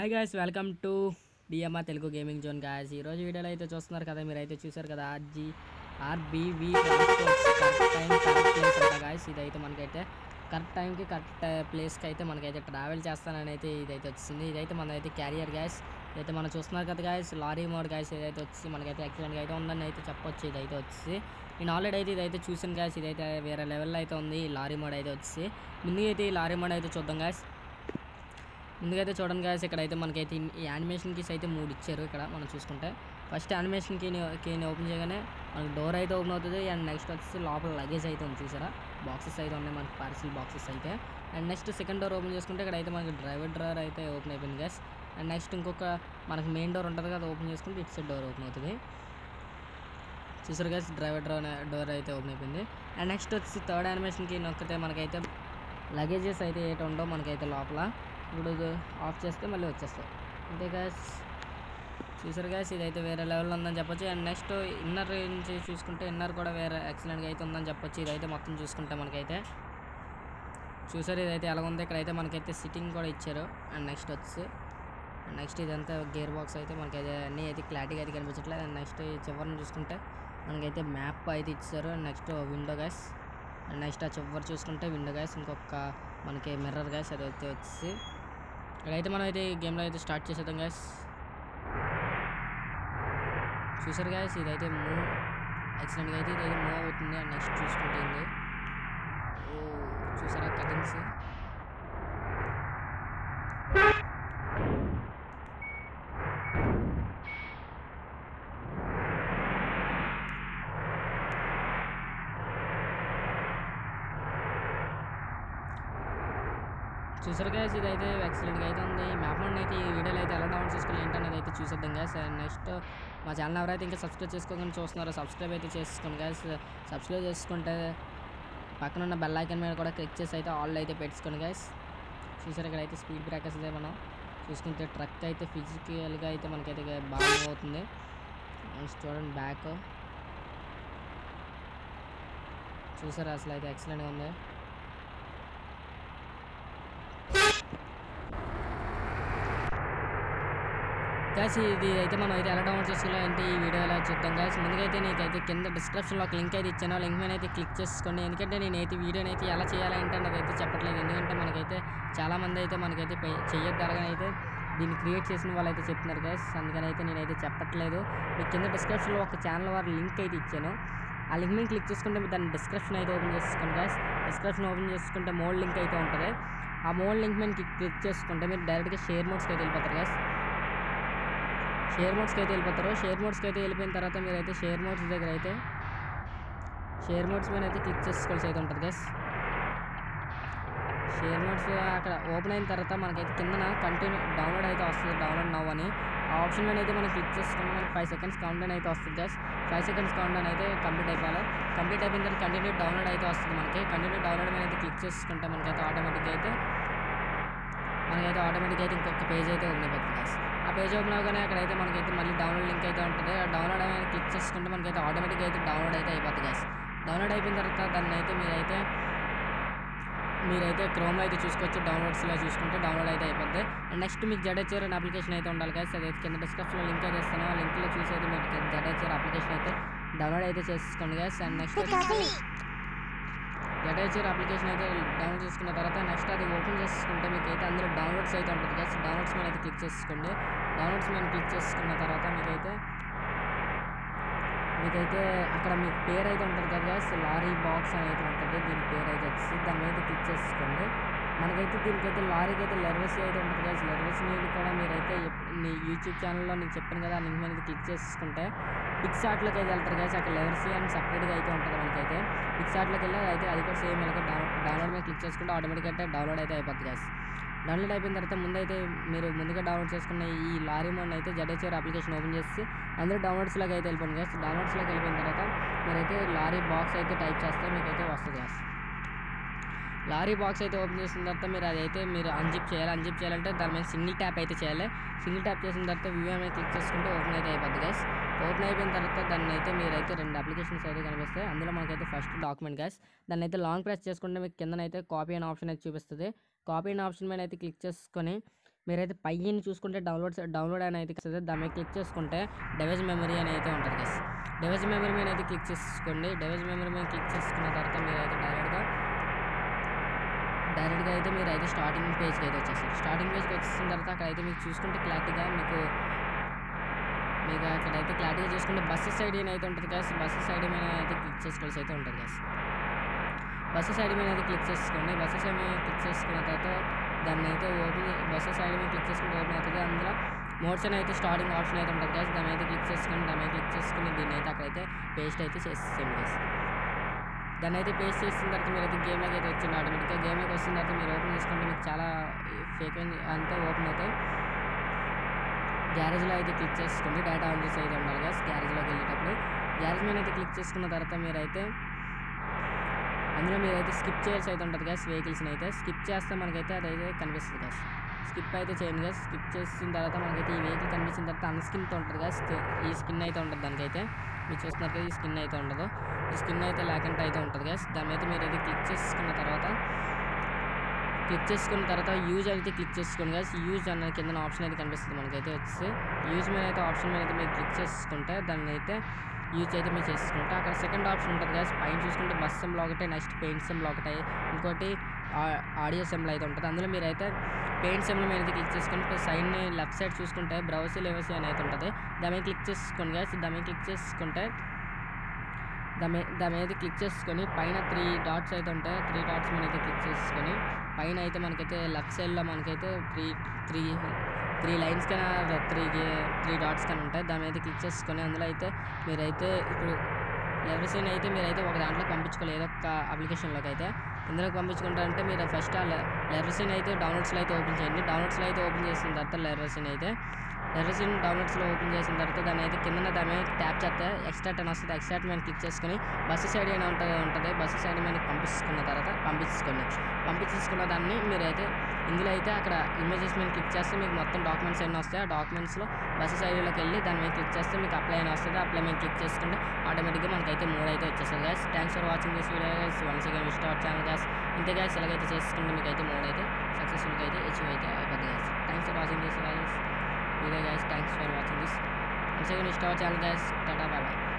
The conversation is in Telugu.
Hi guys welcome to DMR Telugu gaming zone guys ఈరోజు వీడియోలో అయితే చూస్తున్నారు కదా మీరు అయితే చూసారు కదా RG RBV correct time correct place అంట గాయస్ ఇదైతే మనకైతే కరెక్ట్ టైంకి కరెక్ట్ ప్లేస్కి అయితే మనకైతే ట్రావెల్ చేస్తానని అయితే ఇదైతే వచ్చింది ఇదైతే మనదైతే క్యారియర్ గ్యాస్ అయితే మనం చూస్తున్నారు కదా గాయస్ లారీ మోడ్ గాయస్ ఇదైతే వచ్చి మనకైతే యాక్సిడెంట్గా అయితే ఉందని అయితే చెప్పొచ్చు ఇదైతే వచ్చి నేను ఆల్రెడీ అయితే ఇదైతే చూసాను గాయస్ ఇదైతే వేరే లెవెల్లో అయితే ఉంది ఈ లారీ మోడ్ అయితే వచ్చి ముందుగా అయితే ఈ లారీ మోడ్ అయితే చూద్దాం గాయస్ ముందుగా అయితే చూడండి గాయస్ ఇక్కడ అయితే మనకైతే ఇన్- ఈ యానిమేషన్ కీస్ అయితే మూడు ఇచ్చారు ఇక్కడ మనం చూసుకుంటే ఫస్ట్ యానిమేషన్ కీని కీని ఓపెన్ చేయగానే మనకి డోర్ అయితే ఓపెన్ అవుతుంది అండ్ నెక్స్ట్ వచ్చేసి లోపల లగేజ్ అయితే ఉంది చూసారా బాక్సెస్ అయితే ఉన్నాయి మనకి పార్సిల్ బాక్సెస్ అయితే and next second door open చేసుకుంటే ఇక్కడ అయితే మనకి డ్రైవర్ డ్రైవర్ అయితే ఓపెన్ అయిపోయింది గ్యాస్ అండ్ నెక్స్ట్ ఇంకొక మనకి మెయిన్ డోర్ ఉంటుంది కదా ఓపెన్ చేసుకుంటే ఇటు సైడ్ డోర్ ఓపెన్ అవుతుంది చూసారు గైస్ డ్రైవర్ డోర్ డోర్ అయితే ఓపెన్ అయిపోయింది అండ్ నెక్స్ట్ వచ్చి థర్డ్ యానిమేషన్కి నొక్కితే మనకైతే లగేజెస్ అయితే ఏటి ఉండవు మనకైతే లోపల ఇప్పుడు ఇది ఆఫ్ చేస్తే మళ్ళీ వచ్చేస్తాయి అంతే గ్యాస్ చూసారు గ్యాస్ ఇదైతే వేరే లెవెల్లో ఉందని చెప్పొచ్చు అండ్ నెక్స్ట్ ఇన్నర్ నుంచి చూసుకుంటే ఇన్నర్ కూడా వేరే ఎక్సలెంట్గా అయితే ఉందని చెప్పొచ్చు ఇదైతే మొత్తం చూసుకుంటే మనకైతే చూసారు ఇదైతే ఎలా ఉంది ఇక్కడైతే మనకైతే సిట్టింగ్ కూడా ఇచ్చారు అండ్ నెక్స్ట్ వచ్చి నెక్స్ట్ ఇదంతా గేర్ బాక్స్ అయితే మనకి అయితే అన్నీ అయితే క్లారిటీగా అయితే కనిపించట్లేదు అండ్ నెక్స్ట్ ఈ చివరిని చూసుకుంటే మనకైతే మ్యాప్ అయితే ఇచ్చారు and next window guys and next ఆ చివరి చూసుకుంటే విండో గ్యాస్ ఇంకొక మనకి మిర్రర్ గ్యాస్ అది అయితే వచ్చి ఇక్కడైతే మనం అయితే ఈ గేమ్లో అయితే స్టార్ట్ చేసేద్దాం గ్యాస్ చూసారు గ్యాస్ ఇదైతే మూవ్ యాక్సిడెంట్గా అయితే ఇదైతే మూవ్ అవుతుంది అండ్ నెక్స్ట్ చూసుకుంటే ఇది ఓ చూసారా కటింగ్స్ చూసారు గ్యాస్ ఇదైతే ఎక్సలెంట్గా అయితే ఉంది మ్యాప్ నుండి అయితే ఈ వీడియోలో అయితే ఎలా డౌన్ చేసుకోవాలి ఏంటనేది అయితే చూసేద్దాం గ్యాస్ అండ్ నెక్స్ట్ మా ఛానల్ ఎవరైతే ఇంకా సబ్స్క్రైబ్ చేసుకోకుండా చూస్తున్నారో సబ్స్క్రైబ్ అయితే చేసుకోండి గ్యాస్ సబ్స్క్రైబ్ చేసుకుంటే పక్కన ఉన్న బెల్ ఐకన్ మీద కూడా క్లిక్ చేసి అయితే ఆల్ అయితే పెట్టుకోండి గ్యాస్ చూసారు ఇక్కడ అయితే స్పీడ్ బ్రేకర్స్ అయితే మనం చూసుకుంటే ట్రక్ అయితే ఫిజికల్గా అయితే మనకైతే బాగా move అవుతుంది నెక్స్ట్ చూడండి బ్యాక్ చూసారా అసలు అయితే ఎక్సలెంట్గా ఉంది గ్యాస్ ఇది అయితే మనం అయితే ఎలా డౌన్లోడ్ చేసుకోవాలో అంటే ఈ వీడియో ఎలా చూద్దాం గ్యాస్ ముందుగా అయితే నీకైతే కింద డిస్క్రిప్షన్లో ఒక లింక్ అయితే ఇచ్చాను లింక్ మీద అయితే క్లిక్ చేసుకోండి ఎందుకంటే నేను అయితే వీడియోని అయితే ఎలా చేయాలి అంటే నాకు అయితే చెప్పట్లేదు ఎందుకంటే మనకైతే చాలామంది అయితే మనకైతే పే- చెయ్యొద్దు అలాగని అయితే దీన్ని క్రియేట్ చేసిన వాళ్ళు అయితే చెప్తున్నారు గ్యాస్ అందుకని అయితే నేనైతే చెప్పట్లేదు మీకు కింద డిస్క్రిప్షన్లో ఒక ఛానల్ వారి లింక్ అయితే ఇచ్చాను ఆ లింక్ మీద క్లిక్ చేసుకుంటే మీరు దాని డిస్క్రిప్షన్ అయితే ఓపెన్ చేసుకోండి గ్యాస్ డిస్క్రిప్షన్ ఓపెన్ చేసుకుంటే మోడ్ లింక్ అయితే ఉంటుంది ఆ మోడ్ లింక్ మీద క్లిక్ చేసుకుంటే మీరు డైరెక్ట్గా షేర్ మోడ్స్కి అయితే వెళ్ళిపోతారు గ్యాస్ షేర్ మోడ్స్కి అయితే వెళ్ళిపోతారు షేర్ మోడ్స్కి అయితే వెళ్ళిపోయిన తర్వాత మీరు అయితే షేర్ మోడ్స్ దగ్గర అయితే షేర్ మోడ్స్ మీద అయితే క్లిక్ చేసుకోవాల్సి అయితే ఉంటుంది గైస్ షేర్ మోడ్స్ అక్కడ ఓపెన్ అయిన తర్వాత మనకైతే కిందన కంటిన్యూ డౌన్లోడ్ అయితే వస్తుంది డౌన్లోడ్ నవ్వు అని ఆ ఆప్షన్ మీద అయితే మనం క్లిక్ చేసుకుంటే మనకి ఫైవ్ సెకండ్స్ కౌంట్ డౌన్ అయితే వస్తుంది guys five seconds count down అయితే కంప్లీట్ అయిపోవాలి కంప్లీట్ అయిపోయిన తర్వాత కంటిన్యూ డౌన్లోడ్ అయితే వస్తుంది మనకి కంటిన్యూ డౌన్లోడ్ మీద అయితే క్లిక్ చేసుకుంటే మనకైతే ఆటోమేటిక్గా అయితే మనకైతే ఆటోమేటిక్ అయితే ఇంకొక పేజ్ అయితే ఓపెన్ అయిపోతుంది guys. ఆ పేజ్ ఓపెన్ అవగానే అక్కడైతే మనకైతే మళ్ళీ డౌన్లోడ్ లింక్ అయితే ఉంటుంది ఆ డౌన్లోడ్ అనేది క్లిక్ చేసుకుంటే మనకైతే ఆటోమేటిక్ అయితే డౌన్లోడ్ అయితే అయిపోతుంది guys. డౌన్లోడ్ అయిపోయిన తర్వాత దాన్ని అయితే మీరైతే మీరైతే క్రోమ్లో అయితే చూసుకోవచ్చు డౌన్లోడ్స్లో చూసుకుంటే డౌన్లోడ్ అయితే అయిపోద్ది అండ్ నెక్స్ట్ మీకు జడేచర్ అనే అప్లికేషన్ అయితే ఉండాలి guys. అదైతే కింద డిస్క్రిప్షన్లో లింక్ అయితే ఇస్తాను ఆ లింక్లో చూసి అయితే మీకు జడేచర్ అప్లికేషన్ అయితే డౌన్లోడ్ అయితే చేసుకోండి guys. అండ్ నెక్స్ట్ జడేచర్ అప్లికేషన్ అయితే డౌన్లోడ్ చేసుకున్న తర్వాత నెక్స్ట్ అది ఓపెన్ చేసుకుంటే మీకు అయితే అందులో డౌన్లోడ్స్ అయితే ఉంటుంది కదా డౌన్లోడ్స్ మీద అయితే క్లిక్ చేసుకోండి డౌన్లోడ్స్ మీద క్లిక్ చేసుకున్న తర్వాత మీకైతే మీకైతే అక్కడ మీకు పేరు అయితే ఉంటుంది కదా guys, లారీ బాక్స్ అని అయితే ఉంటుంది దీని పేరు అయితే వచ్చి దాని మీద క్లిక్ చేసుకోండి మనకైతే దీనికైతే లారీకి అయితే లెర్వసీ అయితే ఉంటుంది కదా లెర్వసీ నీళ్ళు కూడా మీరైతే ఎప్- మీ యూట్యూబ్ ఛానల్లో నేను చెప్పాను కదా ఆ లింక్ మీద క్లిక్ చేసుకుంటే పిక్స్ ఆర్ట్లోకి అయితే వెళ్తారు కదా అక్కడ లెవర్సీ అని సపరేట్గా అయితే ఉంటుంది మనకైతే పిక్స్ ఆర్ట్లోకి వెళ్ళి అయితే అది కూడా సేమ్ ఇలాగ డౌన్ డౌన్లోడ్ మీద క్లిక్ చేసుకుంటే ఆటోమేటిక్ అయితే డౌన్లోడ్ అయితే అయిపోతుంది guys. డౌన్లోడ్ అయిపోయిన తర్వాత ముందైతే మీరు ముందుగా డౌన్లోడ్ చేసుకున్న ఈ లారీ మోడ్ అయితే జడేచర్ అప్లికేషన్ ఓపెన్ చేసి అందులో డౌన్లోడ్స్లోకి అయితే వెళ్ళిపోండి గ్యాస్ డౌన్లోడ్స్లోకి వెళ్ళిపోయిన తర్వాత మీరైతే లారీ బాక్స్ అయితే టైప్ చేస్తే మీకు అయితే వస్తుంది గ్యాస్ లారీ బాక్స్ అయితే ఓపెన్ చేసిన తర్వాత మీరు అదైతే మీరు అన్జిప్ చేయాలి అన్జిప్ చేయాలంటే దాని మీద సింగిల్ ట్యాప్ అయితే చేయాలి సింగిల్ ట్యాప్ చేసిన తర్వాత వ్యూ అనేది క్లిక్ చేసుకుంటే ఓపెన్ అయితే అయిపోద్ది గైస్ ఓపెన్ అయిపోయిన తర్వాత దాన్ని అయితే మీరైతే రెండు అప్లికేషన్స్ అయితే కనిపిస్తాయి అందులో మనకైతే ఫస్ట్ డాక్యుమెంట్ గైస్ దాన్ని అయితే లాంగ్ ప్రెస్ చేసుకుంటే మీకు కిందనైతే కాపీ అనే ఆప్షన్ అయితే చూపిస్తుంది కాపీ అనే ఆప్షన్ మీద అయితే క్లిక్ చేసుకొని మీరైతే పైన చూసుకుంటే డౌన్లోడ్స్ డౌన్లోడ్ అని అయితే వస్తుంది దాని మీద క్లిక్ చేసుకుంటే డెవేజ్ మెమరీ అని అయితే ఉంటుంది గైస్ డెవేజ్ మెమరీ మీద అయితే క్లిక్ చేసుకోండి డెవేజ్ మెమరీ మీద క్లిక్ చేసుకున్న తర్వాత మీరైతే డైరెక్ట్గా డైరెక్ట్గా అయితే మీరు అయితే స్టార్టింగ్ పేజ్కి అయితే వచ్చేస్తారు స్టార్టింగ్ పేజ్కి వచ్చేసిన తర్వాత అక్కడ అయితే మీకు చూసుకుంటే క్లారిటీగా మీకు మీకు అక్కడైతే క్లారిటీగా చూసుకుంటే బస్సెస్ ఐడి అని అయితే ఉంటుంది కదా బస్సెస్ ఐడి మీద అయితే క్లిక్ చేసుకోవాల్సి అయితే ఉంటుంది కదా బస్సెస్ ఐడి మీద అయితే క్లిక్ చేసుకోండి బస్సెస్ ఐడి మీద క్లిక్ చేసుకున్న తర్వాత దాన్ని అయితే ఓపెన్ బస్సెస్ ఐడి మీద క్లిక్ చేసుకుంటే ఓపెన్ అవుతుంది అందులో మోడ్స్ అని అయితే స్టార్టింగ్ ఆప్షన్ అయితే ఉంటుంది కదా దాని అయితే క్లిక్ చేసుకొని దాని మీద క్లిక్ చేసుకుని దీన్ని అయితే అక్కడైతే పేస్ట్ అయితే చేసేయండి guys. దాన్ని అయితే పేస్ట్ చేసిన తర్వాత మీరు అయితే గేమ్లోకి అయితే వచ్చింది ఆటోమేటిక్గా గేమ్లోకి వచ్చిన తర్వాత మీరు ఓపెన్ చేసుకుంటే మీకు చాలా ఫేక్ అంతా ఓపెన్ అవుతాయి గ్యారేజ్లో అయితే క్లిక్ చేసుకోండి డేటా ఆన్ చేసి అయితే ఉండాలి కదా గ్యారేజ్లోకి వెళ్ళేటప్పుడు గ్యారేజ్ మీద అయితే క్లిక్ చేసుకున్న తర్వాత మీరైతే అందులో మీరైతే స్కిప్ చేయాల్సి అయితే ఉంటుంది కదా వెహికల్స్ని అయితే స్కిప్ చేస్తే మనకైతే అదైతే కనిపిస్తుంది కదా స్కిప్ అయితే చేయండి కదా స్కిప్ చేసిన తర్వాత మనకైతే ఈ వెహికల్ కనిపించిన తర్వాత అన్ స్కిన్తో ఉంటుంది కదా ఈ స్కిన్ అయితే ఉంటుంది దానికైతే మీరు చూస్తున్నారు కదా ఈ స్కిన్ అయితే ఉండదు ఈ స్కిన్ అయితే లేకుండా అయితే ఉంటుంది కదా దాని మీద మీరు అయితే క్లిక్ చేసుకున్న తర్వాత క్లిక్ చేసుకున్న తర్వాత యూజ్ అయితే క్లిక్ చేసుకోండి కదా యూజ్ అన్న కింద ఆప్షన్ అయితే కనిపిస్తుంది మనకైతే వచ్చి యూజ్ మీద అయితే ఆప్షన్ మీద అయితే మీరు క్లిక్ చేసుకుంటే దాన్ని అయితే యూజ్ అయితే మీరు చేసుకుంటే అక్కడ సెకండ్ ఆప్షన్ ఉంటుంది కదా పైన చూసుకుంటే బస్ సెమ్లో ఒకటి నెక్స్ట్ పెయింట్ సెమ్లో ఒకటి ఇంకోటి ఆ- ఆడియో సెమ్లో అయితే ఉంటుంది అందులో మీరు అయితే పెయింట్ సెమ్లో మీద అయితే క్లిక్ చేసుకుని సైడ్ లెఫ్ట్ సైడ్ చూసుకుంటే బ్రౌసీ లెవెసీ అని అయితే ఉంటుంది దాని మీద క్లిక్ చేసుకోండి కదా దాని మీద క్లిక్ చేసుకుంటే దాని మీద దాని మీద క్లిక్ చేసుకొని పైన త్రీ డాట్స్ అయితే ఉంటాయి త్రీ డాట్స్ మీద అయితే క్లిక్ చేసుకొని పైన అయితే మనకైతే లెఫ్ట్ సైడ్లో మనకైతే త్రీ త్రీ త్రీ లైన్స్ కన్నా త్రీ త్రీ డాట్స్ కానీ ఉంటాయి దాని మీద క్లిక్ చేసుకొని అందులో అయితే మీరైతే ఇప్పుడు ఎవరిసైనా అయితే మీరైతే ఒక దాంట్లోకి పంపించుకోవాలి ఏదో ఒక అప్లికేషన్లోకి అయితే ఇందులోకి పంపించుకుంటారంటే మీరు ఫస్ట్ ఆ లెర్రసిన్ అయితే డౌన్లోడ్స్లో అయితే ఓపెన్ చేయండి డౌన్లోడ్స్లో అయితే ఓపెన్ చేసిన తర్వాత లెర్రసిన్ అయితే లెర్రసిన్ డౌన్లోడ్స్లో ఓపెన్ చేసిన తర్వాత దాన్ని అయితే కింద దాని మీద ట్యాప్ చేస్తే ఎక్స్ట్రాట్ అని వస్తుంది ఎక్స్ట్రాట్ మీద క్లిక్ చేసుకొని బస్సు సైడ్ అని ఉంటుంది ఉంటుంది బస్సు సైడ్ మీద పంపించుకున్న తర్వాత పంపించుకోండి పంపించుకున్న దాన్ని మీరైతే ఇందులో అయితే అక్కడ ఇమేజెస్ మీద క్లిక్ చేస్తే మీకు మొత్తం డాక్యుమెంట్స్ అన్నీ వస్తాయి ఆ డాక్యుమెంట్స్లో బస్సు సైడ్లోకి వెళ్ళి దాని మీద క్లిక్ చేస్తే మీకు అప్లై అని వస్తుంది అప్లై మీద క్లిక్ చేసుకుంటే ఆటోమేటిక్గా మనకైతే మూడు అయితే వచ్చేస్తుంది guys thanks for watching this video guys once again visit our channel guys ఇంతే గ్యాస్ ఎలాగైతే చేసుకుంటే మీకు అయితే మూడు అయితే సక్సెస్ఫుల్గా అయితే అచీవ్ అయితే అయిపోతుంది guys thanks for watching this guys video guys thanks for watching this once again visit our channel guys tata bye bye